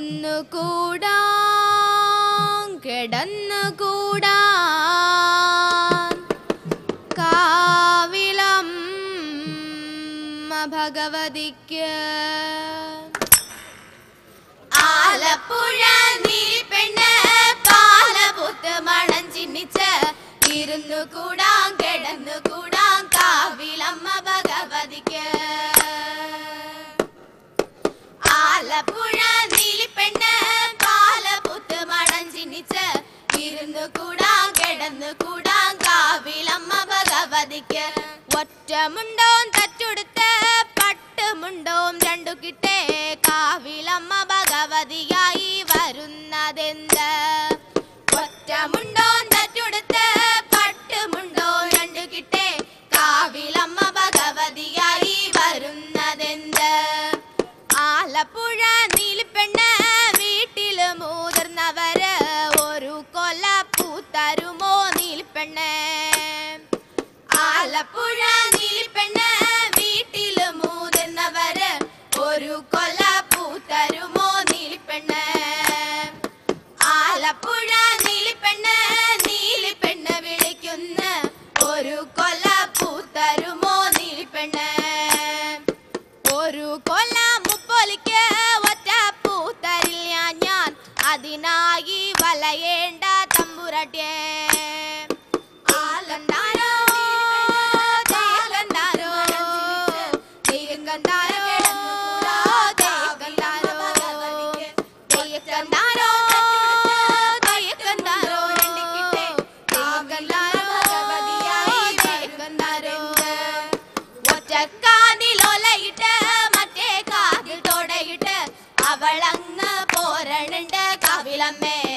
ഇരുന്നു കൂടാ കിടന്നു കൂടാ കാവിലം ഭഗവതിക്ക് ആലപ്പുഴ നീലിപ്പെണ്ണ് പാലപൂത്ത് മണം ചിന്നിച്ച് ഇരുന്നു കൂടാം കിടന്നു കൂടാം കാവിലമ്മ ഭഗവതിക്ക് ആലപ്പുഴ നീലിപ്പെണ്ണ് പാലപൂത്ത് മണം ചിന്നിച്ച് ഇരുന്നു കൂടാം കിടന്നു കൂടാം കാവിലമ്മ ഭഗവതിക്ക് ഒറ്റമുണ്ടോ തച്ചുടുത്ത് പട്ടുമുണ്ടോ രണ്ടു കിട്ടേ കാവിലമ്മ ഭഗവതിയായി വരുന്നതെന്ത് ഒറ്റമുണ്ടോ തച്ചുടുത്ത് പട്ടുമുണ്ടോ രണ്ടു കിട്ടേ കാവിലമ്മ ഭഗവതിയായി വരുന്നതെന്ത് ആലപ്പുഴ നീലിപ്പെണ്ണ് വീട്ടില് മുതിർന്നവര് ഒരു കൊല പൂത്തരുമോ നീലിപ്പെണ്ണ് ആലപ്പുഴ നീലിപ്പെണ്ണ് വീട്ടില് മുതിർന്നവര് ഒരു കൊല പൂത്തരുമോ നീലിപ്പെണ്ണ് ആലപ്പുഴ നീലിപ്പെണ്ണ് നീലിപ്പെണ്ണ് വിളിക്കുന്ന ഒരു കൊല പൂത്തരുമോ നീലിപ്പെണ്ണ് ഒരു കൊല മുപ്പൊലിക്ക് ഒറ്റ പൂത്തരില്ല ഞാൻ അതിനായി വലയേണ്ട തമ്പുരട്ടെ ആലന്താരോ തേകന്താരോ തേകന്താരോ തേകന്താരോ തേകന്താരോ തേകന്താരോ തേകന്താരോ തേകന്താരോ ഒറ്റക്കാതിലൊലയിട്ട് മറ്റേ കാതിൽ തൊടയിട്ട് അവളങ്ങ് പോരണുണ്ട് കവിളമ്മേ